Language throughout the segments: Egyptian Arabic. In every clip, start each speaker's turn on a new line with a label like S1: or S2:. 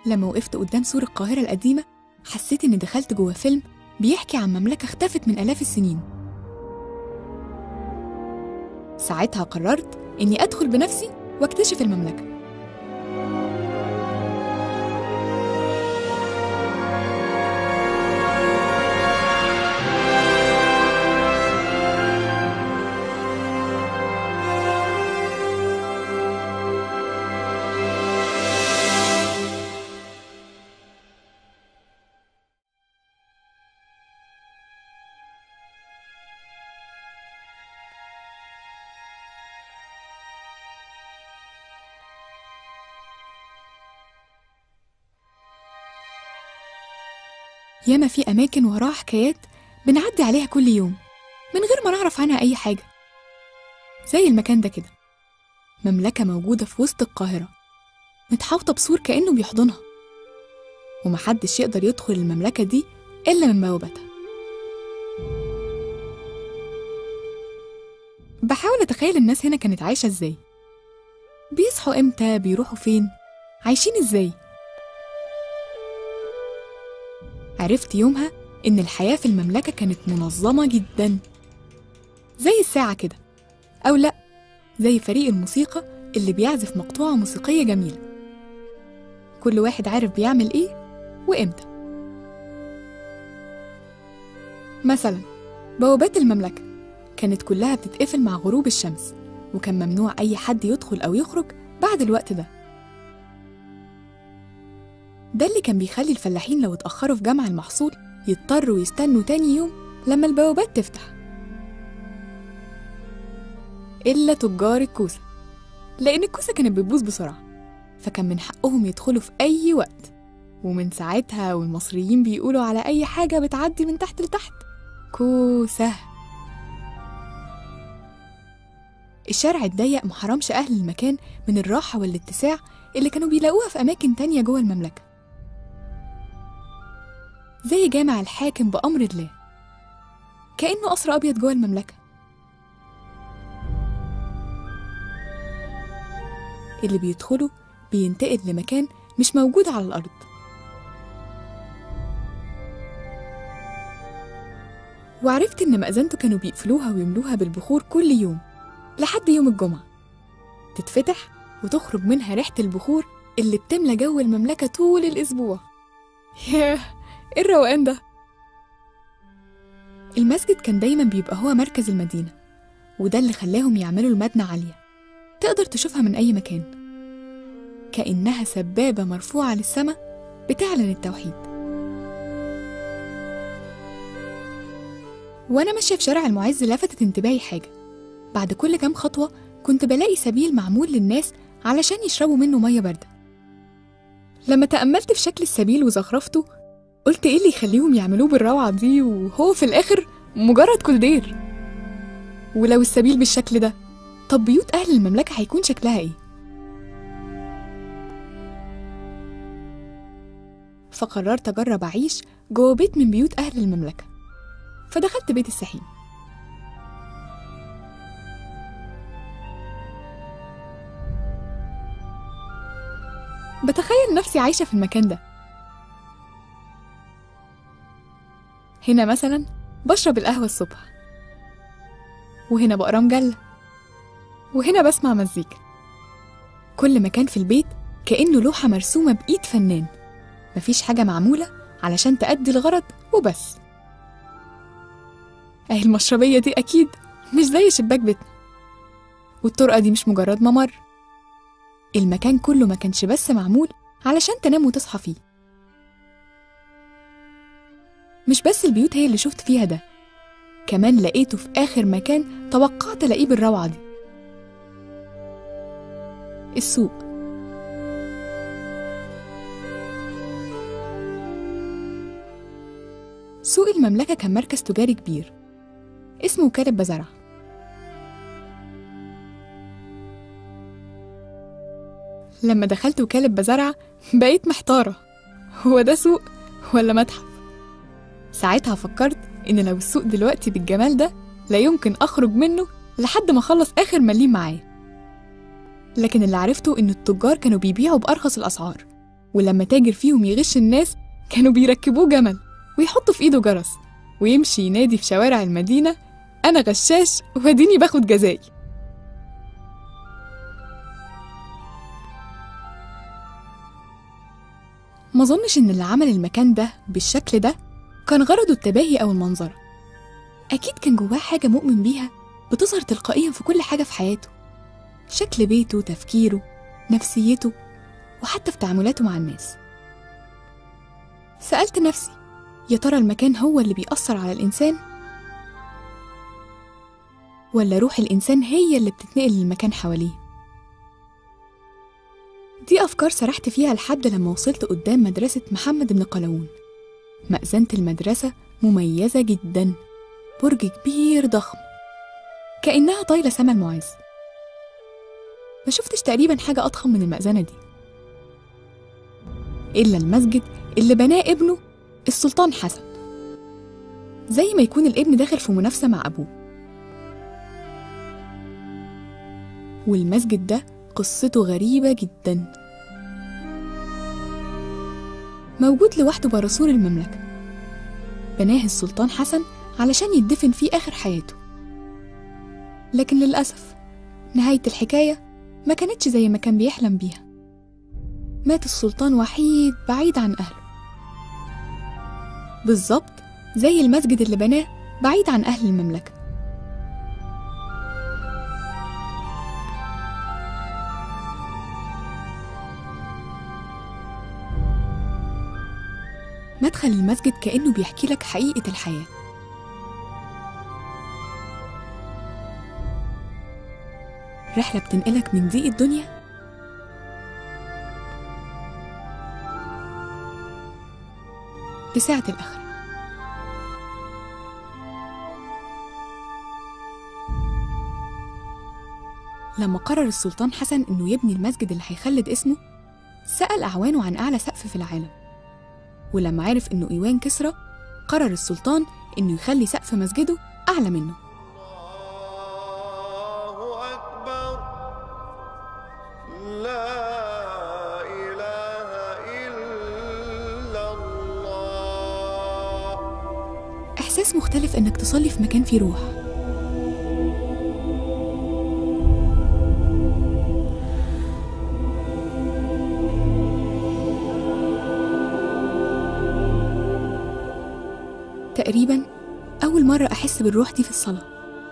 S1: لما وقفت قدام سور القاهرة القديمة حسيت إني دخلت جوه فيلم بيحكي عن مملكة اختفت من آلاف السنين ساعتها قررت إني أدخل بنفسي واكتشف المملكة ياما في أماكن وراها حكايات بنعدي عليها كل يوم من غير ما نعرف عنها أي حاجة زي المكان ده كده مملكة موجودة في وسط القاهرة متحوطة بسور كأنه بيحضنها ومحدش يقدر يدخل المملكة دي إلا من بوابتها بحاول أتخيل الناس هنا كانت عايشة إزاي بيصحوا إمتى بيروحوا فين عايشين إزاي عرفت يومها إن الحياة في المملكة كانت منظمة جدا زي الساعة كده أو لأ زي فريق الموسيقى اللي بيعزف مقطوعة موسيقية جميلة كل واحد عارف بيعمل إيه وإمتى مثلا بوابات المملكة كانت كلها بتتقفل مع غروب الشمس وكان ممنوع أي حد يدخل أو يخرج بعد الوقت ده ده اللي كان بيخلي الفلاحين لو اتأخروا في جمع المحصول يضطروا يستنوا تاني يوم لما البوابات تفتح إلا تجار الكوسة لأن الكوسة كانت بتبوظ بسرعة فكان من حقهم يدخلوا في أي وقت ومن ساعتها والمصريين بيقولوا على أي حاجة بتعدي من تحت لتحت كوسة الشارع الضيق محرمش أهل المكان من الراحة والاتساع اللي كانوا بيلاقوها في أماكن تانية جوه المملكة زي جامع الحاكم بأمر الله كأنه قصر أبيض جوه المملكة اللي بيدخله بينتقل لمكان مش موجود على الأرض وعرفت إن مأذنته كانوا بيقفلوها ويملوها بالبخور كل يوم لحد يوم الجمعة تتفتح وتخرج منها ريحة البخور اللي بتملى جو المملكة طول الأسبوع ياه إيه الروقان ده المسجد كان دايما بيبقى هو مركز المدينة وده اللي خلاهم يعملوا المبنى عالية تقدر تشوفها من أي مكان كأنها سبابة مرفوعة للسماء بتعلن التوحيد وأنا ماشية في شارع المعز لفتت انتباهي حاجة بعد كل كام خطوة كنت بلاقي سبيل معمول للناس علشان يشربوا منه مية باردة لما تأملت في شكل السبيل وزخرفته قلت ايه اللي يخليهم يعملوه بالروعة دي وهو في الآخر مجرد كولدير ولو السبيل بالشكل ده طب بيوت أهل المملكة هيكون شكلها ايه؟ فقررت أجرب أعيش جوه بيت من بيوت أهل المملكة فدخلت بيت السحيم بتخيل نفسي عايشة في المكان ده هنا مثلا بشرب القهوة الصبح وهنا بقرا مجلة وهنا بسمع مزيكا كل مكان في البيت كأنه لوحة مرسومة بإيد فنان مفيش حاجة معمولة علشان تأدي الغرض وبس أهي المشربية دي أكيد مش زي شباك بيتنا والطرقة دي مش مجرد ممر المكان كله ما كانش بس معمول علشان تنام وتصحى فيه مش بس البيوت هي اللي شفت فيها ده كمان لقيته في آخر مكان توقعت ألاقيه بالروعة دي السوق سوق المملكة كان مركز تجاري كبير اسمه وكالة بزرع لما دخلت وكالة بزرع بقيت محتارة هو ده سوق ولا متحف ساعتها فكرت إن لو السوق دلوقتي بالجمال ده لا يمكن أخرج منه لحد ما أخلص آخر مليم معايا لكن اللي عرفته إن التجار كانوا بيبيعوا بأرخص الأسعار ولما تاجر فيهم يغش الناس كانوا بيركبوه جمل ويحطوا في إيده جرس ويمشي ينادي في شوارع المدينة أنا غشاش واديني باخد جزائي ما ظنش إن اللي عمل المكان ده بالشكل ده كان غرضه التباهي أو المنظرة أكيد كان جواه حاجة مؤمن بيها بتظهر تلقائيا في كل حاجة في حياته شكل بيته تفكيره نفسيته وحتى في تعاملاته مع الناس سألت نفسي يا ترى المكان هو اللي بيأثر على الإنسان؟ ولا روح الإنسان هي اللي بتتنقل للمكان حواليه؟ دي أفكار سرحت فيها لحد لما وصلت قدام مدرسة محمد بن قلاوون مأذنة المدرسة مميزة جدا برج كبير ضخم كأنها طايلة سما المعز ما شفتش تقريبا حاجة أضخم من المأذنة دي إلا المسجد اللي بناه ابنه السلطان حسن زي ما يكون الابن داخل في منافسة مع أبوه والمسجد ده قصته غريبة جدا موجود لوحده برسول المملكة بناه السلطان حسن علشان يدفن فيه آخر حياته لكن للأسف نهاية الحكاية ما كانتش زي ما كان بيحلم بيها مات السلطان وحيد بعيد عن أهله بالظبط زي المسجد اللي بناه بعيد عن أهل المملكة مدخل المسجد كأنه بيحكي لك حقيقة الحياة رحلة بتنقلك من ضيق الدنيا لساعة الآخرة لما قرر السلطان حسن إنه يبني المسجد اللي هيخلد اسمه سأل أعوانه عن أعلى سقف في العالم ولما عرف إنه إيوان كسرى قرر السلطان إنه يخلي سقف مسجده أعلى منه
S2: الله أكبر لا إله إلا الله
S1: إحساس مختلف إنك تصلي في مكان فيه روح تقريبا أول مرة أحس بالروح دي في الصلاة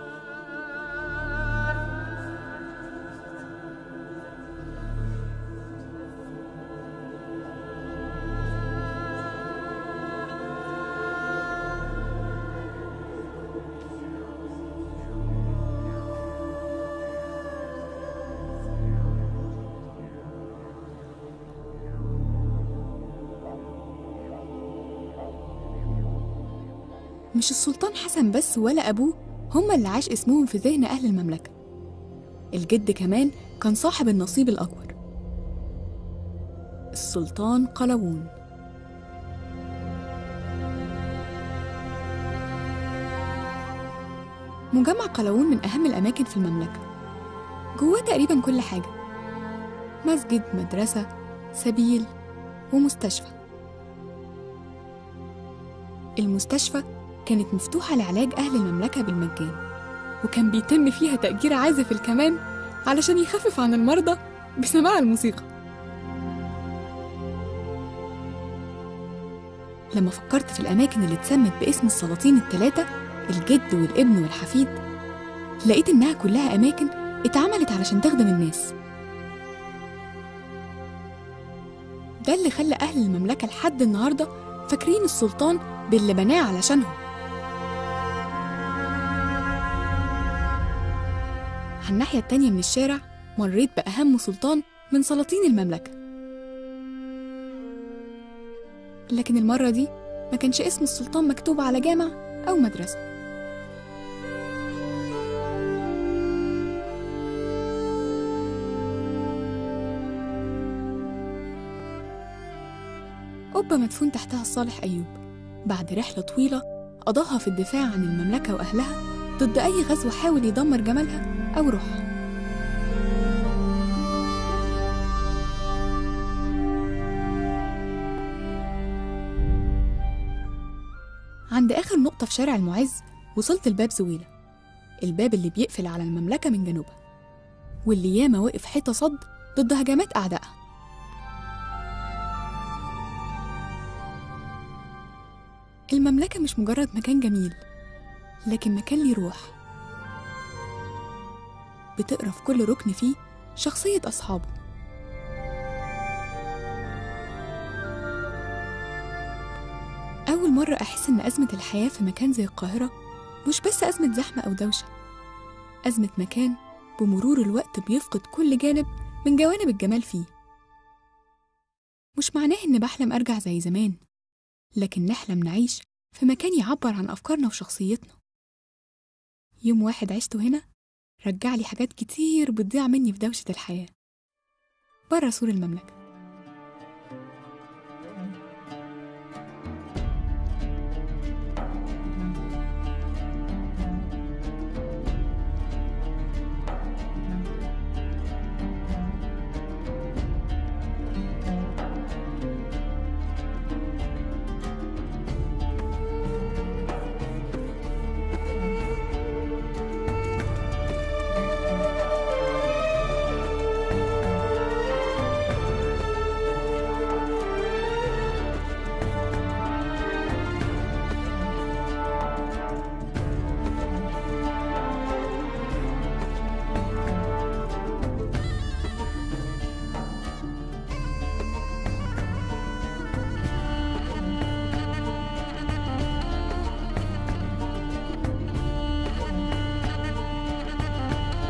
S1: مش السلطان حسن بس ولا أبوه هما اللي عاش اسمهم في ذهن أهل المملكة الجد كمان كان صاحب النصيب الأكبر السلطان قلاوون مجمع قلاوون من أهم الأماكن في المملكة جواه تقريبا كل حاجة مسجد مدرسة سبيل ومستشفى المستشفى كانت مفتوحة لعلاج أهل المملكة بالمجان وكان بيتم فيها تأجير عازف الكمان علشان يخفف عن المرضى بسماع الموسيقى لما فكرت في الأماكن اللي اتسمت باسم السلاطين التلاتة الجد والابن والحفيد لقيت إنها كلها أماكن اتعملت علشان تخدم الناس ده اللي خلى أهل المملكة لحد النهاردة فاكرين السلطان باللي بناه علشانهم على الناحية التانية من الشارع مريت بأهم سلطان من سلاطين المملكة لكن المرة دي ما كانش اسم السلطان مكتوب على جامع أو مدرسة قبة مدفون تحتها الصالح أيوب بعد رحلة طويلة قضاها في الدفاع عن المملكة وأهلها ضد أي غزو حاول يدمر جمالها أو روحها عند آخر نقطة في شارع المعز وصلت لباب زويلة الباب اللي بيقفل على المملكة من جنوبها واللي ياما وقف حيطة صد ضد هجمات أعدائها المملكة مش مجرد مكان جميل لكن مكان ليه روح بتقرا في كل ركن فيه شخصية أصحابه أول مرة أحس إن أزمة الحياة في مكان زي القاهرة مش بس أزمة زحمة أو دوشة أزمة مكان بمرور الوقت بيفقد كل جانب من جوانب الجمال فيه مش معناه إن بحلم أرجع زي زمان لكن نحلم نعيش في مكان يعبر عن أفكارنا وشخصيتنا يوم واحد عشته هنا رجع لي حاجات كتير بتضيع مني في دوشة الحياة برا سور المملكة